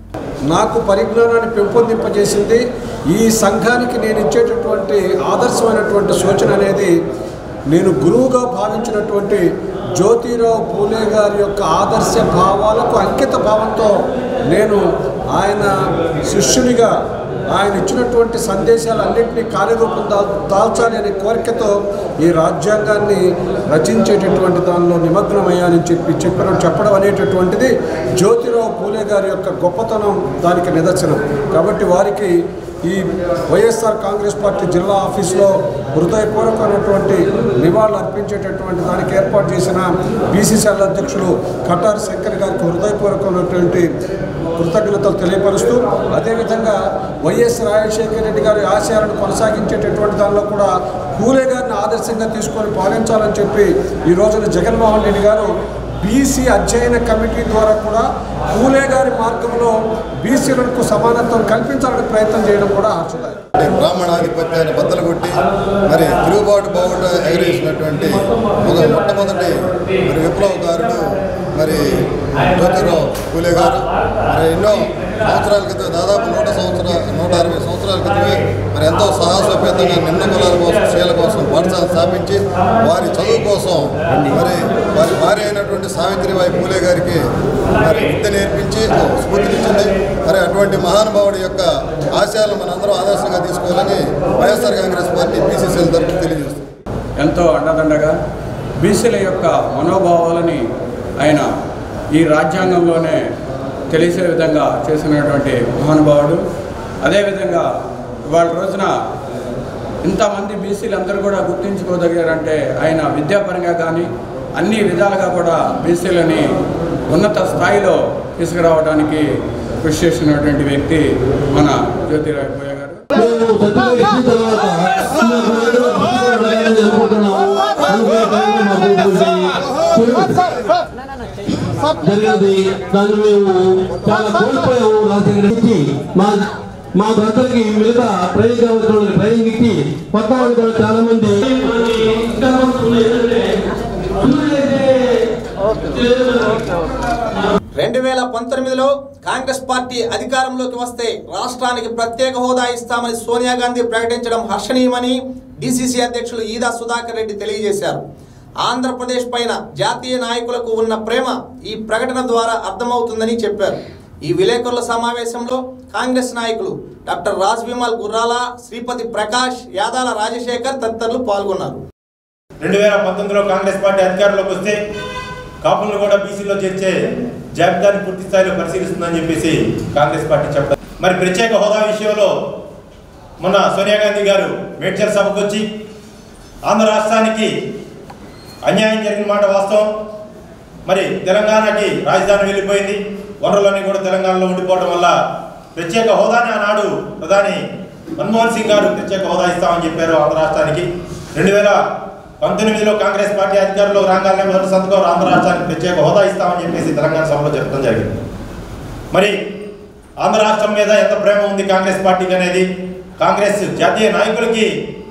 Speaker 11: నాకు పరిజ్ఞానాన్ని పెంపొందింపజేసింది ఈ సంఘానికి నేను ఇచ్చేటటువంటి ఆదర్శమైనటువంటి సూచన అనేది నేను గురువుగా భావించినటువంటి జ్యోతిరావు పూలే గారి యొక్క ఆదర్శ భావాలకు అంకిత భావంతో నేను ఆయన శిష్యునిగా ఆయన ఇచ్చినటువంటి సందేశాలన్నింటినీ కార్యరూపం దా దాల్చాలి అనే కోరికతో ఈ రాజ్యాంగాన్ని రచించేటటువంటి దానిలో నిమగ్నమయ్యానని చెప్పి చెప్పడం చెప్పడం అనేటటువంటిది జ్యోతిరావు పూలే గారి యొక్క గొప్పతనం దానికి నిదర్శనం కాబట్టి వారికి ఈ వైఎస్ఆర్ కాంగ్రెస్ పార్టీ జిల్లా ఆఫీస్లో హృదయపూర్వకమైనటువంటి నివాళులు అర్పించేటటువంటి దానికి ఏర్పాటు చేసిన బీసీసీఎల్ అధ్యక్షులు కటార్ శంకర్ గారికి హృదయపూర్వకమైనటువంటి కృతజ్ఞతలు తెలియపరుస్తూ అదేవిధంగా వైఎస్ రాజశేఖర రెడ్డి గారి ఆశయాలను కొనసాగించేటటువంటి దానిలో కూడా పూలే గారిని ఆదర్శంగా తీసుకొని పాలించాలని చెప్పి ఈ రోజున జగన్మోహన్ రెడ్డి గారు బీసీ అధ్యయన కమిటీ ద్వారా కూడా పూలే గారి మార్గంలో బీసీలకు సమానత్వం కల్పించాలని ప్రయత్నం చేయడం కూడా హర్షదాయకం
Speaker 12: బ్రాహ్మణాధిపత్యాన్ని బద్దలు కొట్టి మరి తిరుగుబాటు బావుట ఎగరేసినటువంటి మొద- మొట్టమొదటి మరి విప్లవకారుడు మరి జ్యోతిరావు పూలే గారు మరి ఎన్నో సంవత్సరాల క్రితం దాదాపు నూట సంవత్సర నూట అరవై సంవత్సరాల క్రితమే మరి ఎంతో సాహసోపేతంగా నిమ్న కులాల కోసం స్త్రీల కోసం పాఠశాల స్థాపించి వారి చదువు కోసం మరి వారి భార్య అయినటువంటి సావిత్రిబాయి పూలే గారికి మరి విద్య నేర్పించి స్ఫూర్తినిచ్చింది మరి అటువంటి మహానుభావుడి యొక్క ఆశయాలను మనందరం ఆదర్శంగా తీసుకోవాలని వైఎస్ఆర్ కాంగ్రెస్ పార్టీ బీసీసీఎల్ తరఫున తెలియజేస్తుంది
Speaker 13: ఎంతో అండదండగా బీసీల యొక్క మనోభావాలని ఆయన ఈ రాజ్యాంగంలోనే తెలిసే విధంగా చేసినటువంటి మహానుభావుడు అదేవిధంగా ఇవాళ రోజున ఇంతమంది బీసీలు అందరూ కూడా గుర్తించుకోదగారంటే ఆయన విద్యాపరంగా కానీ అన్ని విధాలుగా కూడా బీసీలని ఉన్నత స్థాయిలో తీసుకురావడానికి కృషి చేసినటువంటి వ్యక్తి మన జ్యోతిరావు పూజ గారు
Speaker 14: జరిగింది దాన్ని మేము చాలా కోల్పోయాము రాజశేఖర నుంచి మా మా అందరికి మిగతా ప్రయోజనం ట్రైనింగ్ ఇచ్చి కొత్త వాళ్ళు కూడా చాలా మంది ఇంకా కొంచెం ఏంటంటే
Speaker 1: రెండు వేల పంతొమ్మిదిలో కాంగ్రెస్ పార్టీ అధికారంలోకి వస్తే రాష్ట్రానికి ప్రత్యేక హోదా ఇస్తామని సోనియా గాంధీ ప్రకటించడం హర్షణీయమని డిసిసి అధ్యక్షులు ఈదా సుధాకర్ రెడ్డి తెలియజేశారు ఆంధ్రప్రదేశ్ పైన జాతీయ నాయకులకు ఉన్న ప్రేమ ఈ ప్రకటన ద్వారా అర్థమవుతుందని చెప్పారు ఈ విలేకరుల సమావేశంలో కాంగ్రెస్ నాయకులు డాక్టర్ రాజ్ విమల్ గుర్రాల శ్రీపతి ప్రకాష్ యాదాల రాజశేఖర్ తదితరులు పాల్గొన్నారు
Speaker 15: రెండు వేల పంతొమ్మిదిలో కాంగ్రెస్ పార్టీ అధికారంలోకి వస్తే కాపులను కూడా బీసీలో చేర్చే జాబితాని పూర్తి స్థాయిలో పరిశీలిస్తుందని చెప్పేసి కాంగ్రెస్ పార్టీ చెప్పడం మరి ప్రత్యేక హోదా విషయంలో మొన్న సోనియా గాంధీ గారు మేడ్చల్ సభకు వచ్చి ఆంధ్ర రాష్ట్రానికి అన్యాయం జరిగిన మాట వాస్తవం మరి తెలంగాణకి రాజధాని వెళ్ళిపోయింది వనరులన్నీ కూడా తెలంగాణలో ఉండిపోవడం వల్ల ప్రత్యేక హోదాని ఆనాడు ప్రధాని మన్మోహన్ సింగ్ గారు ప్రత్యేక హోదా ఇస్తామని చెప్పారు ఆంధ్ర రాష్ట్రానికి రెండు వేల పంతొమ్మిదిలో కాంగ్రెస్ పార్టీ అధికారంలో రాగానే మొదటి సంతకం ఆంధ్ర రాష్ట్రానికి ప్రత్యేక హోదా ఇస్తామని చెప్పేసి తెలంగాణ సభలో చెప్పడం జరిగింది మరి ఆంధ్ర రాష్ట్రం మీద ఎంత ప్రేమ ఉంది కాంగ్రెస్ పార్టీకి అనేది కాంగ్రెస్ జాతీయ నాయకులకి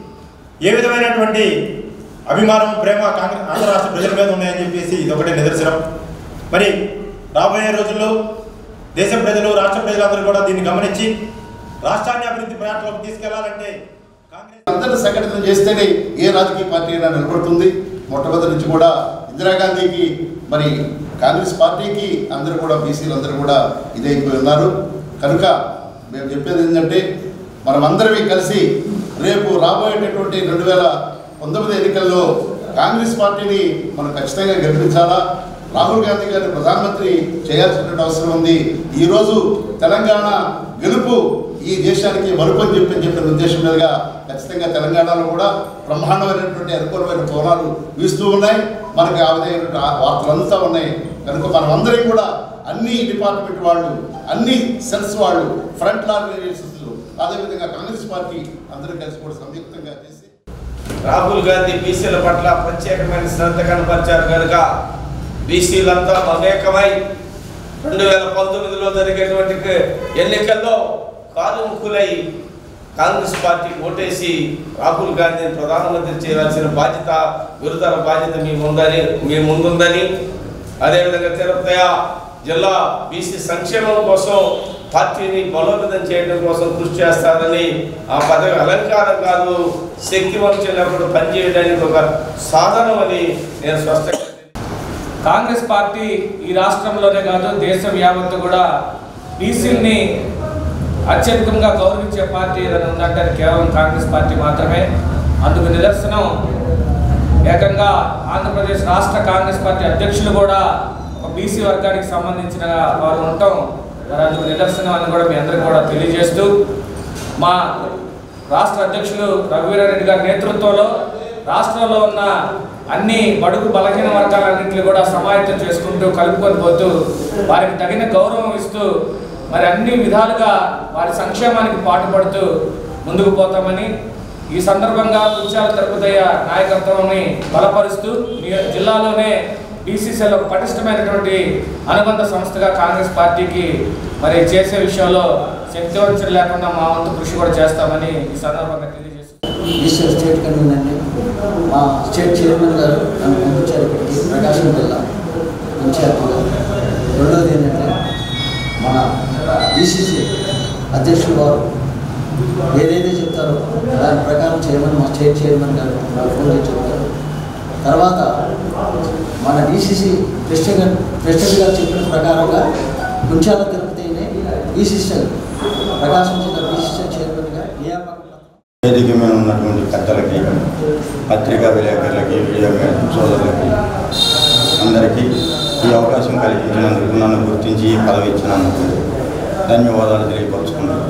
Speaker 15: ఏ విధమైనటువంటి అభిమానం ప్రేమ కాంగ్రెస్ ఆంధ్ర రాష్ట్ర ప్రజల మీద ఉన్నాయని చెప్పేసి ఇది ఒకటే నిదర్శనం మరి రాబోయే రోజుల్లో దేశ ప్రజలు రాష్ట్ర ప్రజలందరూ కూడా దీన్ని గమనించి రాష్ట్రాన్ని అభివృద్ధి ప్రయాణంలోకి తీసుకెళ్లాలంటే
Speaker 16: అందరిని సంఘటితం చేస్తేనే ఏ రాజకీయ పార్టీ అయినా నిలబడుతుంది మొట్టమొదటి నుంచి కూడా ఇందిరాగాంధీకి మరి కాంగ్రెస్ పార్టీకి అందరూ కూడా బీసీలు అందరూ కూడా ఇదైపోయి ఉన్నారు కనుక మేము చెప్పేది ఏంటంటే మనమందరమే కలిసి రేపు రాబోయేటటువంటి రెండు వేల పంతొమ్మిది ఎన్నికల్లో కాంగ్రెస్ పార్టీని మనం ఖచ్చితంగా గెలిపించాలా రాహుల్ గాంధీ గారిని ప్రధానమంత్రి చేయాల్సిన అవసరం ఉంది ఈరోజు తెలంగాణ గెలుపు ఈ దేశానికి మరుపు అని చెప్పి చెప్పిన ఉద్దేశం మీదుగా ఖచ్చితంగా తెలంగాణలో కూడా బ్రహ్మాండమైనటువంటి అనుకూలమైన కోణాలు వీస్తూ ఉన్నాయి మనకి ఆ విధమైనటువంటి ఆ వార్తలు అందుతూ ఉన్నాయి కనుక మనం అందరం కూడా అన్ని డిపార్ట్మెంట్ వాళ్ళు అన్ని సెల్స్ వాళ్ళు ఫ్రంట్ ఆర్గనైజేషన్స్ అదేవిధంగా కాంగ్రెస్ పార్టీ అందరూ కలిసి కూడా సంయుక్తంగా చేసి
Speaker 17: రాహుల్ గాంధీ బీసీల పట్ల ప్రత్యేకమైన శ్రద్ధ కనపరిచారు కనుక బీసీలంతా మమేకమై రెండు వేల పంతొమ్మిదిలో జరిగేటువంటి ఎన్నికల్లో కాలుముఖులై కాంగ్రెస్ పార్టీ ఓటేసి రాహుల్ గాంధీని ప్రధానమంత్రి చేయాల్సిన బాధ్యత గురుతర బాధ్యత మీ ముందని మీ ముందుందని అదేవిధంగా తిరుపతి జిల్లా బీసీ సంక్షేమం కోసం పార్టీని బలోపేతం చేయడం కోసం కృషి చేస్తారని ఆ పదవి అలంకారం కాదు శక్తివంతులప్పుడు పనిచేయడానికి ఒక సాధనం అని నేను స్పష్టంగా
Speaker 18: కాంగ్రెస్ పార్టీ ఈ రాష్ట్రంలోనే కాదు దేశం యావత్తు కూడా బీసీల్ని అత్యధికంగా గౌరవించే పార్టీ ఏదైనా ఉందంటే అది కేవలం కాంగ్రెస్ పార్టీ మాత్రమే అందుకు నిదర్శనం ఏకంగా ఆంధ్రప్రదేశ్ రాష్ట్ర కాంగ్రెస్ పార్టీ అధ్యక్షులు కూడా ఒక బీసీ వర్గానికి సంబంధించిన వారు ఉండటం మరి అందుకు నిదర్శనం అని కూడా మీ అందరికీ కూడా తెలియజేస్తూ మా రాష్ట్ర అధ్యక్షులు రఘువీరారెడ్డి గారి నేతృత్వంలో రాష్ట్రంలో ఉన్న అన్ని బడుగు బలహీన వర్గాలన్నింటినీ కూడా సమాయత్తం చేసుకుంటూ కలుపుకొని పోతూ వారికి తగిన గౌరవం ఇస్తూ మరి అన్ని విధాలుగా వారి సంక్షేమానికి పాటుపడుతూ ముందుకు పోతామని ఈ సందర్భంగా కుర్చాల తిరుపతయ్య నాయకత్వాన్ని బలపరుస్తూ మీ జిల్లాలోనే బీసీసీలో ఒక పటిష్టమైనటువంటి అనుబంధ సంస్థగా కాంగ్రెస్ పార్టీకి మరి చేసే విషయంలో శక్తివంచన లేకుండా మా వంతు కృషి కూడా చేస్తామని ఈ సందర్భంగా తెలియజేస్తున్నాను
Speaker 19: ఈశ్వర్ స్టేట్ కన్వీనర్ని మా స్టేట్ చైర్మన్ గారు నన్ను పంపించారు ఇక్కడికి ప్రకాశం జిల్లా ఇన్ఛార్జిగా రెండవది ఏంటంటే మన ఈసీసీ అధ్యక్షులు వారు ఏదైతే చెప్తారో దాని ప్రకారం చైర్మన్ మా స్టేట్ చైర్మన్ గారు నాకు ఫోన్ చేసి చెప్తారు తర్వాత మన డీసీసీ ప్రెసిడెంట్ గారు ప్రెసిడెంట్ గారు చెప్పిన ప్రకారంగా కుంచాల తిరుపతిని ఈసీసీ ప్రకాశం జిల్లా బీసీసీ చైర్మన్గా నియామకం
Speaker 20: వేదిక మీద ఉన్నటువంటి పెద్దలకి పత్రికా విలేకరులకి మీడియా సోదరులకి అందరికీ ఈ అవకాశం కలిగించినందుకు నన్ను గుర్తించి ఈ పదవి ఇచ్చినందుకు ధన్యవాదాలు తెలియపరుచుకున్నాను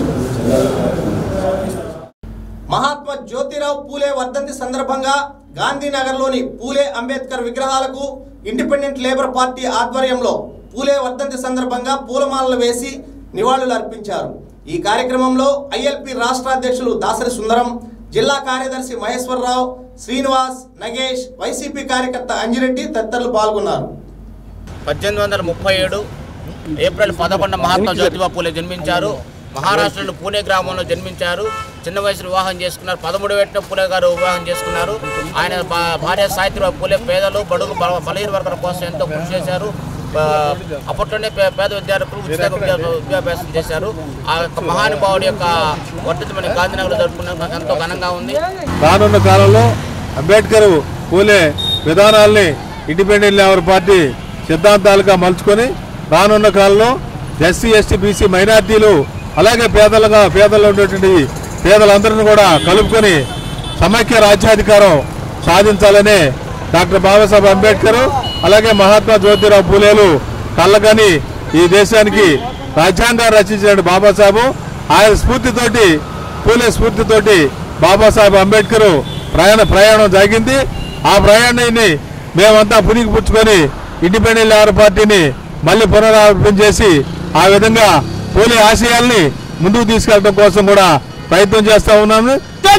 Speaker 1: మహాత్మా జ్యోతిరావు పూలే వర్ధంతి సందర్భంగా గాంధీనగర్లోని పూలే అంబేద్కర్ విగ్రహాలకు ఇండిపెండెంట్ లేబర్ పార్టీ ఆధ్వర్యంలో పూలే వర్ధంతి సందర్భంగా పూలమాలలు వేసి నివాళులు అర్పించారు ఈ కార్యక్రమంలో ఐఎల్పి రాష్ట్ర అధ్యక్షులు దాసరి సుందరం జిల్లా కార్యదర్శి మహేశ్వరరావు శ్రీనివాస్ నగేష్ వైసీపీ కార్యకర్త అంజిరెడ్డి తదితరులు పాల్గొన్నారు
Speaker 21: పద్దెనిమిది వందల ముప్పై ఏడు ఏప్రిల్ పదకొండు మహాత్మా జ్యోతిబా పూలే జన్మించారు మహారాష్ట్రలో పూణే గ్రామంలో జన్మించారు చిన్న వయసులో వివాహం చేసుకున్నారు పదమూడు ఏట పూలే గారు వివాహం చేసుకున్నారు ఆయన భా- భార్య సావిత్రిబాయి పూలే పేదలు బడుగు బల- బలహీన వర్గాల కోసం ఎంతో కృషి చేశారు ఆ, అప్పట్లోనే పే- పేద విద్యార్థులు ఉచితంగా విద్యా- విద్యాభ్యాసం చేశారు ఆ యొక్క మహానుభావుడి యొక్క వర్ధంతి మన గాంధీనగర్లో జరుపుకున్నాం నాకు ఎంతో ఘనంగా ఉంది
Speaker 4: రానున్న కాలంలో అంబేద్కర్ పూలే విధానాల్ని ఇండిపెండెంట్ లేబర్ పార్టీ సిద్ధాంతాలుగా మలుచుకొని రానున్న కాలంలో ఎస్సీ ఎస్టీ బీసీ మైనార్టీలు అలాగే పేదలుగా పేదల్లో ఉండేటువంటి పేదలందరిని కూడా కలుపుకొని సమైక్య రాజ్యాధికారం సాధించాలని డాక్టర్ బాబాసాహెబ్ అంబేద్కర్ అలాగే మహాత్మా జ్యోతిరావు పూలేలు కళ్ళగని ఈ దేశానికి రాజ్యాంగాన్ని రచించిన బాబాసాహెబ్ ఆయన స్ఫూర్తితోటి పూలే స్ఫూర్తితోటి బాబాసాహెబ్ అంబేద్కర్ ప్రయాణ ప్రయాణం జరిగింది ఆ ప్రయాణాన్ని మేమంతా పునికి పుచ్చుకొని ఇండిపెండెంట్ లేబర్ పార్టీని మళ్ళీ పునరావృతం చేసి ఆ విధంగా పూలే ఆశయాల్ని ముందుకు తీసుకెళ్ళడం కోసం కూడా ప్రయత్నం చేస్తా ఉన్నాము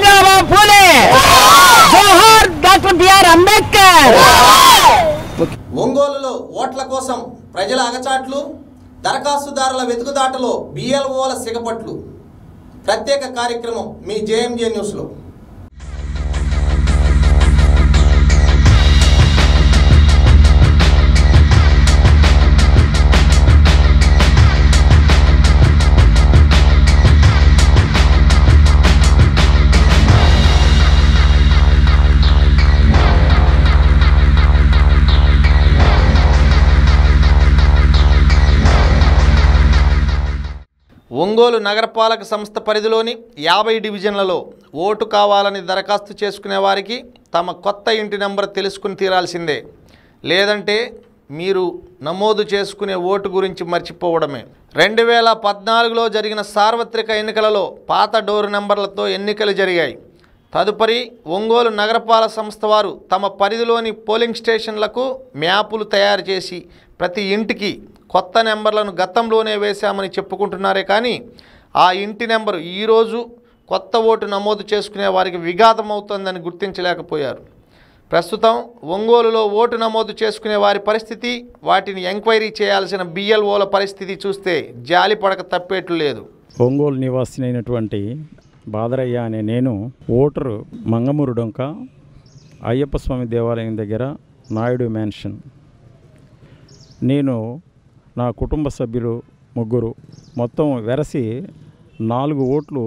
Speaker 22: డాక్టర్ బిఆర్ అంబేద్కర్
Speaker 1: ఒంగోలులో ఓట్ల కోసం ప్రజల అగచాట్లు దరఖాస్తుదారుల వెతుకుదాటలో బిఎల్ఓల సిగపట్లు ప్రత్యేక కార్యక్రమం మీ జేఎంజే న్యూస్లో ఒంగోలు నగరపాలక సంస్థ పరిధిలోని యాభై డివిజన్లలో ఓటు కావాలని దరఖాస్తు చేసుకునే వారికి తమ కొత్త ఇంటి నెంబర్ తెలుసుకుని తీరాల్సిందే లేదంటే మీరు నమోదు చేసుకునే ఓటు గురించి మర్చిపోవడమే రెండు వేల పద్నాలుగులో జరిగిన సార్వత్రిక ఎన్నికలలో పాత డోరు నెంబర్లతో ఎన్నికలు జరిగాయి తదుపరి ఒంగోలు నగరపాలక సంస్థ వారు తమ పరిధిలోని పోలింగ్ స్టేషన్లకు మ్యాపులు తయారు చేసి ప్రతి ఇంటికి కొత్త నెంబర్లను గతంలోనే వేశామని చెప్పుకుంటున్నారే కానీ ఆ ఇంటి నెంబరు ఈరోజు కొత్త ఓటు నమోదు చేసుకునే వారికి విఘాతం అవుతుందని గుర్తించలేకపోయారు ప్రస్తుతం ఒంగోలులో ఓటు నమోదు చేసుకునే వారి పరిస్థితి వాటిని ఎంక్వైరీ చేయాల్సిన బిఎల్ఓల పరిస్థితి చూస్తే జాలి పడక తప్పేట్లు లేదు
Speaker 23: ఒంగోలు నివాసినైనటువంటి బాదరయ్య అనే నేను ఓటరు మంగమూరు డొంక అయ్యప్ప స్వామి దేవాలయం దగ్గర నాయుడు మ్యాన్షన్ నేను నా కుటుంబ సభ్యులు ముగ్గురు మొత్తం వెరసి నాలుగు ఓట్లు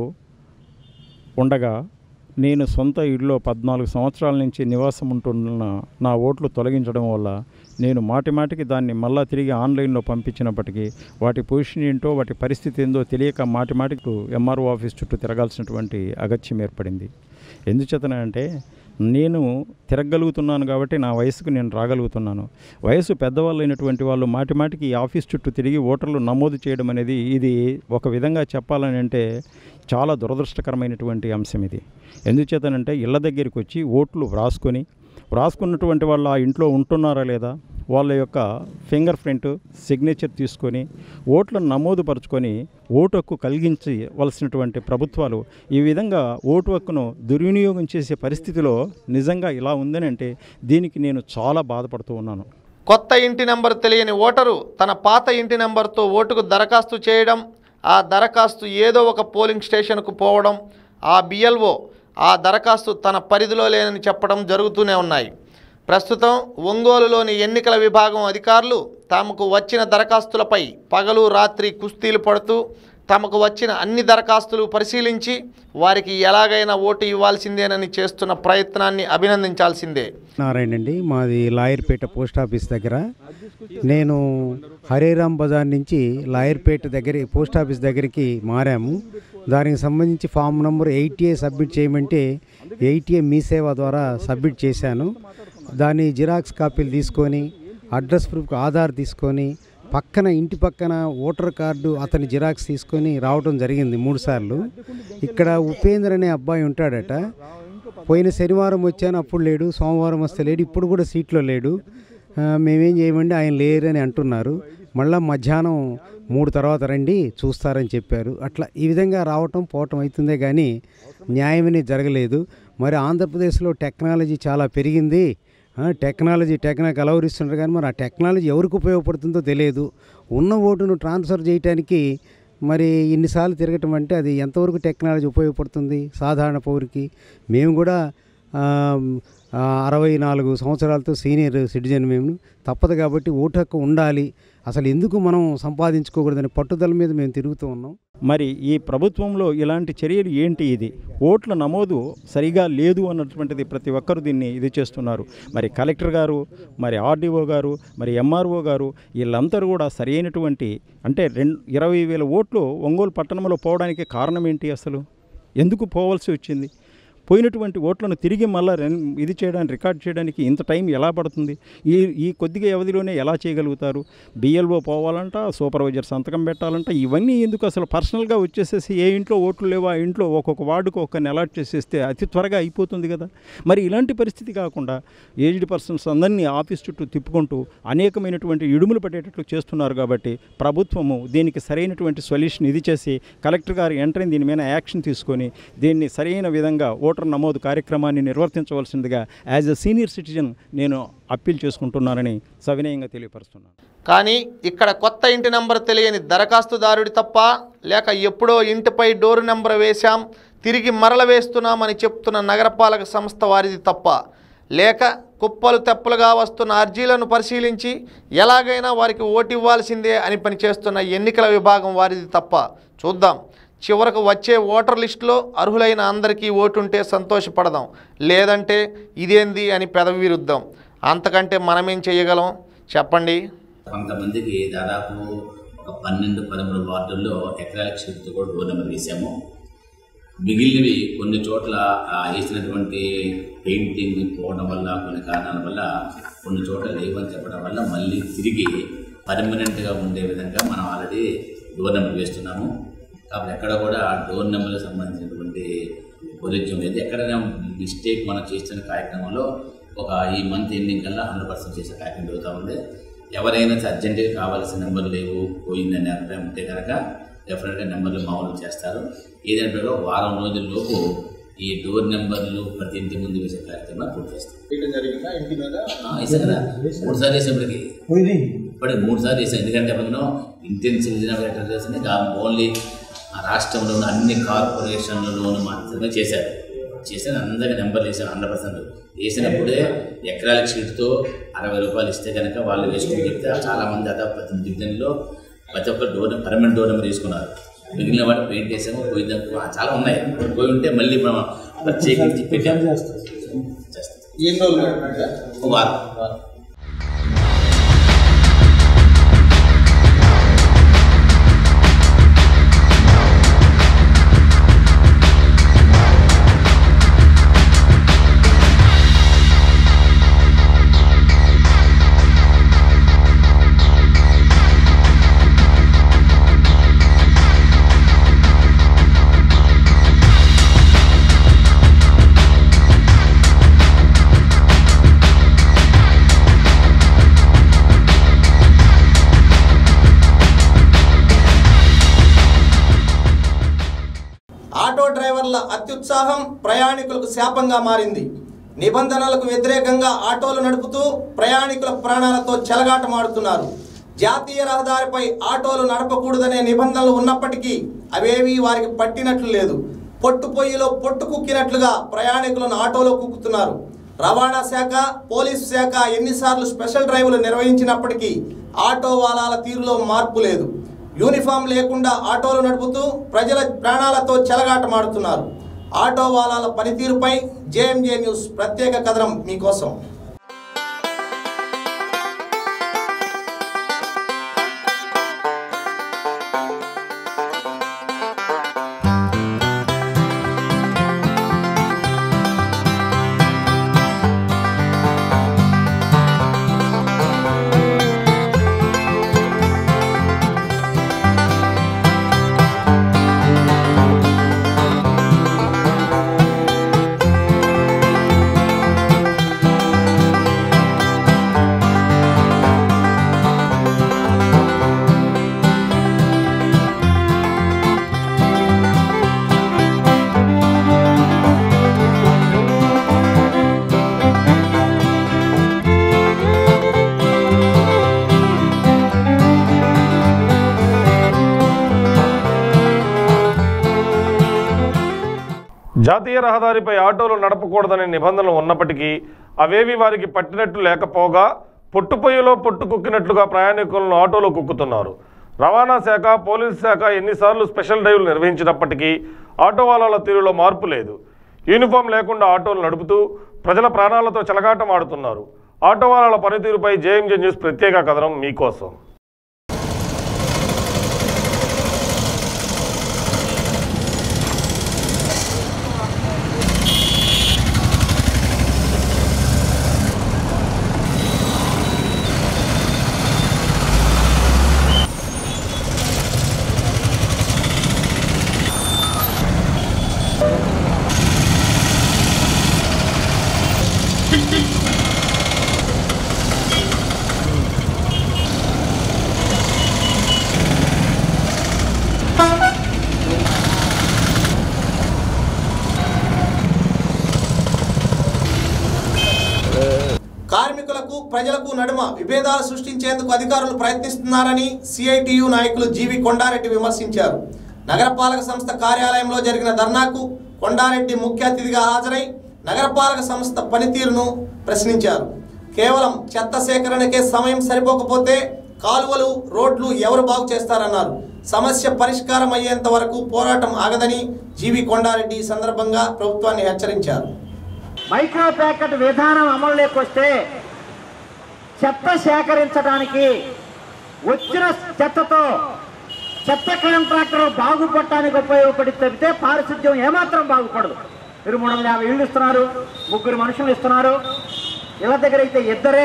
Speaker 23: ఉండగా నేను సొంత ఇల్లు పద్నాలుగు సంవత్సరాల నుంచి నివాసం ఉంటున్న నా ఓట్లు తొలగించడం వల్ల నేను మాటి మాటికి దాన్ని మళ్ళా తిరిగి ఆన్లైన్లో పంపించినప్పటికీ వాటి పొజిషన్ ఏంటో వాటి పరిస్థితి ఏందో తెలియక మాటి మాటికి ఎంఆర్ఓ ఆఫీస్ చుట్టూ తిరగాల్సినటువంటి అగత్యం ఏర్పడింది ఎందుచేతనంటే నేను తిరగలుగుతున్నాను కాబట్టి నా వయసుకు నేను రాగలుగుతున్నాను వయసు పెద్దవాళ్ళు అయినటువంటి వాళ్ళు మాటి మాటికి ఈ ఆఫీస్ చుట్టూ తిరిగి ఓటర్లు నమోదు చేయడం అనేది ఇది ఒక విధంగా చెప్పాలని అంటే చాలా దురదృష్టకరమైనటువంటి అంశం ఇది ఎందుచేతనంటే ఇళ్ళ దగ్గరికి వచ్చి ఓట్లు వ్రాసుకొని వ్రాసుకున్నటువంటి వాళ్ళు ఆ ఇంట్లో ఉంటున్నారా లేదా వాళ్ళ యొక్క ఫింగర్ ప్రింట్ సిగ్నేచర్ తీసుకొని ఓట్లను నమోదుపరుచుకొని ఓటు హక్కు కలిగించవలసినటువంటి ప్రభుత్వాలు ఈ విధంగా ఓటు హక్కును దుర్వినియోగం చేసే పరిస్థితిలో నిజంగా ఇలా ఉందని అంటే దీనికి నేను చాలా బాధపడుతూ ఉన్నాను
Speaker 1: కొత్త ఇంటి నెంబర్ తెలియని ఓటరు తన పాత ఇంటి నెంబర్తో ఓటుకు దరఖాస్తు చేయడం ఆ దరఖాస్తు ఏదో ఒక పోలింగ్ స్టేషన్కు పోవడం ఆ బిఎల్ఓ ఆ దరఖాస్తు తన పరిధిలో లేనని చెప్పడం జరుగుతూనే ఉన్నాయి ప్రస్తుతం ఒంగోలులోని ఎన్నికల విభాగం అధికారులు తమకు వచ్చిన దరఖాస్తులపై పగలు రాత్రి కుస్తీలు పడుతూ తమకు వచ్చిన అన్ని దరఖాస్తులు పరిశీలించి వారికి ఎలాగైనా ఓటు ఇవ్వాల్సిందేనని చేస్తున్న ప్రయత్నాన్ని అభినందించాల్సిందే
Speaker 24: నారాయణ అండి మాది లాయర్పేట పోస్ట్ ఆఫీస్ దగ్గర నేను హరేరామ్ బజార్ నుంచి లాయర్పేట దగ్గర పోస్ట్ ఆఫీస్ దగ్గరికి మారాము దానికి సంబంధించి ఫామ్ నెంబర్ ఎయిటీఏ సబ్మిట్ చేయమంటే ఎయిటీఏ మీ సేవ ద్వారా సబ్మిట్ చేశాను దాని జిరాక్స్ కాపీలు తీసుకొని అడ్రస్ ప్రూఫ్ ఆధార్ తీసుకొని పక్కన ఇంటి పక్కన ఓటర్ కార్డు అతని జిరాక్స్ తీసుకొని రావడం జరిగింది మూడుసార్లు ఇక్కడ ఉపేంద్ర అనే అబ్బాయి ఉంటాడట పోయిన శనివారం వచ్చాను అప్పుడు లేడు సోమవారం వస్తే లేడు ఇప్పుడు కూడా సీట్లో లేడు ఆ, మేమేం చేయమండి ఆయన లేరని అంటున్నారు మళ్ళా మధ్యాహ్నం మూడు తర్వాత రండి చూస్తారని చెప్పారు అట్లా ఈ విధంగా రావటం పోవటం అవుతుందే కానీ న్యాయమనే జరగలేదు మరి ఆంధ్రప్రదేశ్లో టెక్నాలజీ చాలా పెరిగింది ఆ, టెక్నాలజీ టెక్నాలజీ అలవరిస్తున్నారు కానీ మరి ఆ టెక్నాలజీ ఎవరికి ఉపయోగపడుతుందో తెలియదు ఉన్న ఓటును ట్రాన్స్ఫర్ చేయడానికి మరి ఇన్నిసార్లు తిరగటం అంటే అది ఎంతవరకు టెక్నాలజీ ఉపయోగపడుతుంది సాధారణ పౌరికి మేము కూడా ఆ, ఆ, అరవై నాలుగు సంవత్సరాలతో సీనియర్ సిటిజన్ మేము తప్పదు కాబట్టి ఓటు హక్కు ఉండాలి అసలు ఎందుకు మనం సంపాదించుకోకూడదనే పట్టుదల మీద మేము తిరుగుతూ ఉన్నాం
Speaker 23: మరి ఈ ప్రభుత్వంలో ఇలాంటి చర్యలు ఏంటి ఇది ఓట్ల నమోదు సరిగా లేదు అన్నటువంటిది ప్రతి ఒక్కరు దీన్ని ఇది చేస్తున్నారు మరి కలెక్టర్ గారు మరి ఆర్డీఓ గారు మరి ఎంఆర్ఓ గారు వీళ్ళందరూ కూడా సరైనటువంటి అంటే రెండు ఇరవై వేల ఓట్లు ఒంగోలు పట్టణంలో పోవడానికి కారణం ఏంటి అసలు ఎందుకు పోవాల్సి వచ్చింది పోయినటువంటి ఓట్లను తిరిగి మళ్ళీ రెన్ ఇది చేయడానికి రికార్డ్ చేయడానికి ఇంత టైం ఎలా పడుతుంది ఈ ఈ కొద్దిగా వ్యవధిలోనే ఎలా చేయగలుగుతారు బిఎల్ఓ పోవాలంట సూపర్వైజర్ సంతకం పెట్టాలంట ఇవన్నీ ఎందుకు అసలు పర్సనల్గా వచ్చేసేసి ఏ ఇంట్లో ఓట్లు లేవో ఆ ఇంట్లో ఒక్కొక్క వార్డుకు ఒక్కరిని అలాట్ చేసేస్తే అతి త్వరగా అయిపోతుంది కదా మరి ఇలాంటి పరిస్థితి కాకుండా ఏజ్డ్ పర్సన్స్ అందరినీ ఆఫీస్ చుట్టూ తిప్పుకుంటూ అనేకమైనటువంటి ఇడుములు పట్టేటట్లు చేస్తున్నారు కాబట్టి ప్రభుత్వము దీనికి సరైనటువంటి సొల్యూషన్ ఇది చేసి కలెక్టర్ గారు వెంటనే దీని మీద యాక్షన్ తీసుకొని దీన్ని సరైన విధంగా ఓటర్ నమోదు కార్యక్రమాన్ని నిర్వర్తించవలసిందిగా యాజ్ ఎ సీనియర్ సిటిజన్ నేను అప్పీల్ చేసుకుంటున్నానని సవినయంగా తెలియపరుస్తున్నాను
Speaker 1: కానీ ఇక్కడ కొత్త ఇంటి నంబర్ తెలియని దరఖాస్తుదారుడి తప్ప లేక ఎప్పుడో ఇంటిపై డోరు నెంబర్ వేశాం తిరిగి మరల వేస్తున్నామని చెప్తున్న నగరపాలక సంస్థ వారిది తప్ప లేక కుప్పలు తెప్పలుగా వస్తున్న అర్జీలను పరిశీలించి ఎలాగైనా వారికి ఓటు ఇవ్వాల్సిందే అని పనిచేస్తున్న ఎన్నికల విభాగం వారిది తప్ప చూద్దాం చివరకు వచ్చే ఓటర్ లిస్టులో అర్హులైన అందరికీ ఓటుంటే సంతోషపడదాం లేదంటే ఇదేంది అని పెదవి విరుద్దాం అంతకంటే మనమేం చేయగలం చెప్పండి
Speaker 2: కొంతమందికి దాదాపు ఒక పన్నెండు పదమూడు వార్డుల్లో ఎకరాల క్షేత్రంతో కూడా డోర్ నెంబర్ వేసాము మిగిలినవి కొన్ని చోట్ల ఆ వేసినటువంటి పెయింటింగ్ పోవడం వల్ల కొన్ని కారణాల వల్ల కొన్ని చోట్ల లేవని చెప్పడం వల్ల మళ్ళీ తిరిగి పర్మనెంట్గా ఉండే విధంగా మనం ఆల్రెడీ డోర్ నెంబర్ వేస్తున్నాము కాబట్టి ఎక్కడ కూడా డోర్ నెంబర్కి సంబంధించినటువంటి పొజిషన్ లేదు ఎక్కడైనా మిస్టేక్ మనం చేస్తున్న కార్యక్రమంలో ఒక ఈ మంత్ ఎండింగ్ కల్లా హండ్రెడ్ పర్సెంట్ చేసే కార్యక్రమం జరుగుతూ ఉంది ఎవరైనా అర్జెంటుగా కావాల్సిన నెంబర్లు లేవు పోయిందని అభిప్రాయం ఉంటే కనుక డెఫినెట్గా నెంబర్లు మామూలు చేస్తారు ఏదంటే ఒక వారం రోజుల లోపు ఈ డోర్ నెంబర్లు ప్రతి ఇంటి ముందు వేసే కార్యక్రమం పూర్తి చేస్తాం ఆ, వేసాం కదా మూడు సార్లు వేసాం ఇప్పటికి ఇప్పటికి మూడు సార్లు వేసాం ఎందుకంటే మనం ఇంటెన్సివ్ జనరేటర్ చేసింది ఓన్లీ ఆ రాష్ట్రంలో ఉన్న అన్ని కార్పొరేషన్లలోనూ మాత్రమే చేశారు చేశారు అందరికీ నెంబర్లు వేసారు హండ్రెడ్ పర్సెంట్ వేసినప్పుడే ఎకరాల షీట్తో అరవై రూపాయలు ఇస్తే కనుక వాళ్ళు వేసుకుని చెప్తే చాలా మంది దాదాపు ప్రతి డివిజన్లో ప్రతి ఒక్క డోర్ పర్మనెంట్ డోర్ నెంబర్ తీసుకున్నారు మిగిలిన వాటి పెయింట్ వేసాము పోయిందా చాలా ఉన్నాయి పోయి ఉంటే మళ్ళీ మనం ప్రత్యేకించి పెట్టాము
Speaker 3: ఎన్ని రోజులు
Speaker 2: ఒక వారం
Speaker 1: ఆటో డ్రైవర్ల అత్యుత్సాహం ప్రయాణికులకు శాపంగా మారింది నిబంధనలకు వ్యతిరేకంగా ఆటోలు నడుపుతూ ప్రయాణికుల ప్రాణాలతో చెలగాటమాడుతున్నారు జాతీయ రహదారిపై ఆటోలు నడపకూడదనే నిబంధనలు ఉన్నప్పటికీ అవేవీ వారికి పట్టినట్లు లేదు పొట్టు పొయ్యిలో పొట్టు కుక్కినట్లుగా ప్రయాణికులను ఆటోలో కుక్కుతున్నారు రవాణా శాఖ పోలీసు శాఖ ఎన్నిసార్లు స్పెషల్ డ్రైవ్లు నిర్వహించినప్పటికీ ఆటో వాలాల తీరులో మార్పు లేదు యూనిఫామ్ లేకుండా ఆటోలు నడుపుతూ ప్రజల ప్రాణాలతో చెలగాటమాడుతున్నారు ఆటో వాలాల పనితీరుపై జేఎంజే న్యూస్ ప్రత్యేక కథనం మీకోసం
Speaker 5: జాతీయ రహదారిపై ఆటోలు నడపకూడదనే నిబంధనలు ఉన్నప్పటికీ అవేవి వారికి పట్టినట్టు లేకపోగా పొట్టుపొయ్యిలో పొట్టు కుక్కినట్లుగా ప్రయాణికులను ఆటోలో కుక్కుతున్నారు రవాణా శాఖ పోలీసు శాఖ ఎన్నిసార్లు స్పెషల్ డ్రైవ్లు నిర్వహించినప్పటికీ ఆటో వాళ్ళ తీరులో మార్పు లేదు యూనిఫామ్ లేకుండా ఆటోలు నడుపుతూ ప్రజల ప్రాణాలతో చెలగాటం ఆడుతున్నారు ఆటో వాళ్ళ పనితీరుపై జేఎంజే న్యూస్ ప్రత్యేక కథనం మీకోసం
Speaker 1: కార్మికులకు ప్రజలకు నడుమ విభేదాలు సృష్టించేందుకు అధికారులు ప్రయత్నిస్తున్నారని సిఐటియు నాయకులు జీవి కొండారెడ్డి విమర్శించారు నగరపాలక సంస్థ కార్యాలయంలో జరిగిన ధర్నాకు కొండారెడ్డి ముఖ్య అతిథిగా హాజరై నగరపాలక సంస్థ పనితీరును ప్రశ్నించారు కేవలం చెత్త సేకరణకే సమయం సరిపోకపోతే కాలువలు రోడ్లు ఎవరు బాగు చేస్తారన్నారు సమస్య పరిష్కారం అయ్యేంత వరకు పోరాటం ఆగదని జీవి కొండారెడ్డి ఈ సందర్భంగా ప్రభుత్వాన్ని హెచ్చరించారు
Speaker 6: మైక్రో ప్యాకెట్ విధానం అమలులోకి వస్తే చెత్త సేకరించడానికి వచ్చిన చెత్తతో చెత్త కాంట్రాక్టర్ బాగుపడటానికి ఉపయోగపడి తప్పితే పారిశుద్ధ్యం ఏమాత్రం బాగుపడదు మీరు మూడు వందల యాభై ఇళ్ళు ఇస్తున్నారు ముగ్గురు మనుషులు ఇస్తున్నారు ఇళ్ళ దగ్గర అయితే ఇద్దరే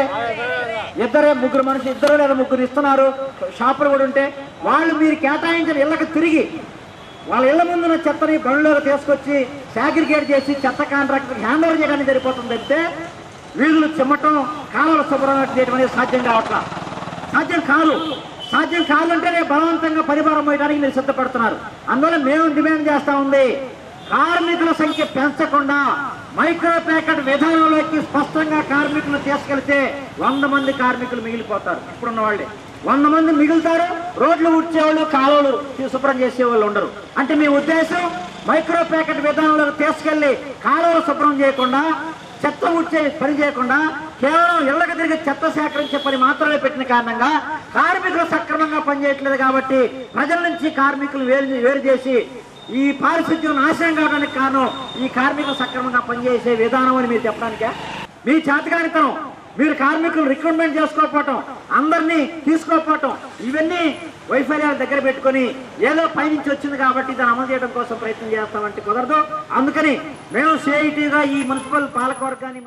Speaker 6: ఇద్దరే ముగ్గురు మనుషులు ఇద్దరు లేదా ముగ్గురు ఇస్తున్నారు షాపులు కూడా ఉంటే వాళ్ళు మీరు కేటాయించిన ఇళ్ళకి తిరిగి వాళ్ళ ఇళ్ల ముందున్న చెత్తని బండిలోకి తీసుకొచ్చి సాగ్రిగేట్ చేసి చెత్త కాంట్రాక్టర్ హ్యాండ్ ఓవర్ చేయడానికి సరిపోతుంది అంటే వీధులు చిమ్మటం కాలువలు శుభ్రం చేయడం అనేది సాధ్యం కావట్లా సాధ్యం కాదు సాధ్యం కాదంటేనే బలవంతంగా పరిభారం వేయడానికి మీరు సిద్ధపడుతున్నారు అందువల్ల మేము డిమాండ్ చేస్తా ఉంది కార్మికుల సంఖ్య పెంచకుండా మైక్రో ప్యాకెట్ విధానంలోకి స్పష్టంగా కార్మికులు తీసుకెళ్తే వంద మంది కార్మికులు మిగిలిపోతారు ఇప్పుడున్న వాళ్ళే వంద మంది మిగులుతారు రోడ్లు ఉడ్చేవాళ్ళు కాలువలు శుభ్రం చేసేవాళ్ళు ఉండరు అంటే మీ ఉద్దేశం మైక్రో ప్యాకెట్ విధానంలోకి తీసుకెళ్లి కాలువలు శుభ్రం చేయకుండా చెత్త ఉడ్చే పని చేయకుండా కేవలం ఇళ్లకు తిరిగి చెత్త సేకరించే పని మాత్రమే పెట్టిన కారణంగా కార్మికులు సక్రమంగా పనిచేయట్లేదు కాబట్టి ప్రజల నుంచి కార్మికులు వేరు వేరు చేసి ఈ పారిశుద్ధ్యం నాశనం కావడానికి కారణం ఈ కార్మికులు సక్రమంగా పనిచేసే విధానం అని మీరు చెప్పడానికే మీ చేతకానితనం మీరు కార్మికులు రిక్రూట్మెంట్ చేసుకోకపోవటం అందరినీ తీసుకోకపోవటం ఇవన్నీ వైఫల్యాల దగ్గర పెట్టుకొని ఏదో పైనుంచి వచ్చింది కాబట్టి దాన్ని అమలు చేయడం కోసం ప్రయత్నం చేస్తామంటే కుదరదు అందుకని మేము సిఐటిగా ఈ మున్సిపల్ పాలకవర్గాన్ని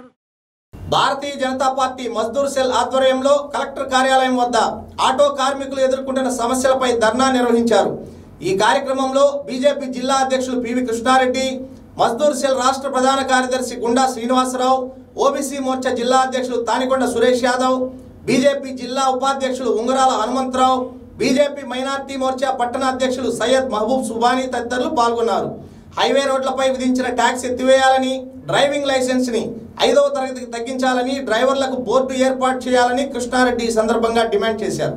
Speaker 1: భారతీయ జనతా పార్టీ మజ్దూర్ సెల్ ఆధ్వర్యంలో కలెక్టర్ కార్యాలయం వద్ద ఆటో కార్మికులు ఎదుర్కొంటున్న సమస్యలపై ధర్నా నిర్వహించారు ఈ కార్యక్రమంలో బీజేపీ జిల్లా అధ్యక్షులు పివి కృష్ణారెడ్డి మజ్దూర్ సెల్ రాష్ట్ర ప్రధాన కార్యదర్శి గుండా శ్రీనివాసరావు ఓబీసీ మోర్చా జిల్లా అధ్యక్షులు తానికొండ సురేష్ యాదవ్ బీజేపీ జిల్లా ఉపాధ్యక్షులు ఉంగరాల హనుమంతరావు బీజేపీ మైనార్టీ మోర్చా పట్టణ అధ్యక్షులు సయ్యద్ మహబూబ్ సుబానీ తదితరులు పాల్గొన్నారు హైవే రోడ్లపై విధించిన ట్యాక్స్ ఎత్తివేయాలని డ్రైవింగ్ లైసెన్స్ ని ఐదవ తరగతికి తగ్గించాలని డ్రైవర్లకు బోర్డు ఏర్పాటు చేయాలని కృష్ణారెడ్డి ఈ సందర్భంగా డిమాండ్ చేశారు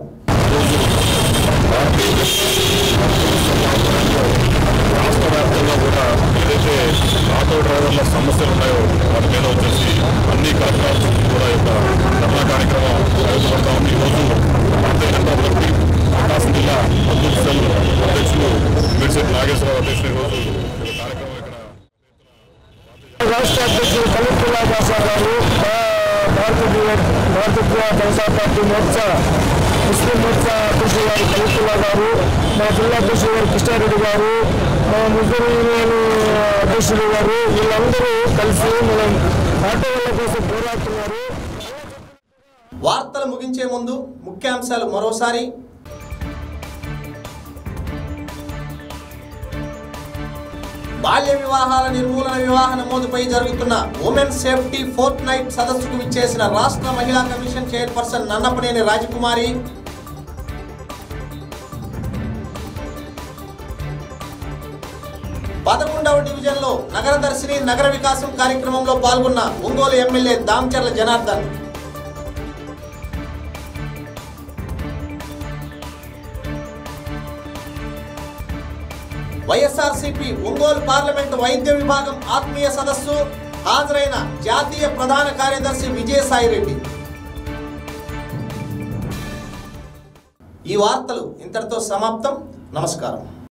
Speaker 7: రాష్ట్ర వ్యాప్తంగా కూడా ఏదైతే ఆటో డ్రైవర్ల సమస్యలు ఉన్నాయో వాటి మీద వచ్చేసి అన్ని కలెక్టర్ ఆఫీసులు కూడా యొక్క ధర్నా కార్యక్రమం నిర్వహించబడతా ఉంది ఈరోజు భారతీయ జనతా పార్టీ ప్రకాశం జిల్లా అబ్దుల్ సెల్ అధ్యక్షులు మిర్సెట్ నాగేశ్వరరావు అధ్యక్షులు ఈరోజు ఈ కార్యక్రమం ఇక్కడ
Speaker 8: రాష్ట్ర అధ్యక్షులు కలుపుల్లా దాసా గారు భారతీయ భారతీయ జనతా పార్టీ మోర్చా ముస్లిం మోర్చా అధ్యక్షులు గారు కలుపుల్లా గారు మా జిల్లా అధ్యక్షులు గారు కృష్ణారెడ్డి గారు మా ముగ్గురు యూనియన్ అధ్యక్షులు గారు వీళ్ళందరూ కలిసి మనం ఆటో వాళ్ళ కోసం పోరాడుతున్నారు
Speaker 1: వార్తలు ముగించే ముందు ముఖ్యాంశాలు మరోసారి బాల్య వివాహాల నిర్మూలన వివాహ నమోదుపై జరుగుతున్న ఉమెన్ సేఫ్టీ ఫోర్త్ నైట్ సదస్సుకు విచ్చేసిన రాష్ట్ర మహిళా కమిషన్ చైర్పర్సన్ నన్నపనేని రాజకుమారి పదకొండవ డివిజన్లో నగర దర్శిని నగర వికాసం కార్యక్రమంలో పాల్గొన్న ఒంగోలు ఎమ్మెల్యే దామచర్ల జనార్దన్ వైఎస్ఆర్సీపీ ఒంగోలు పార్లమెంటు వైద్య విభాగం ఆత్మీయ సదస్సు హాజరైన జాతీయ ప్రధాన కార్యదర్శి విజయసాయి రెడ్డి ఈ వార్తలు ఇంతటితో సమాప్తం నమస్కారం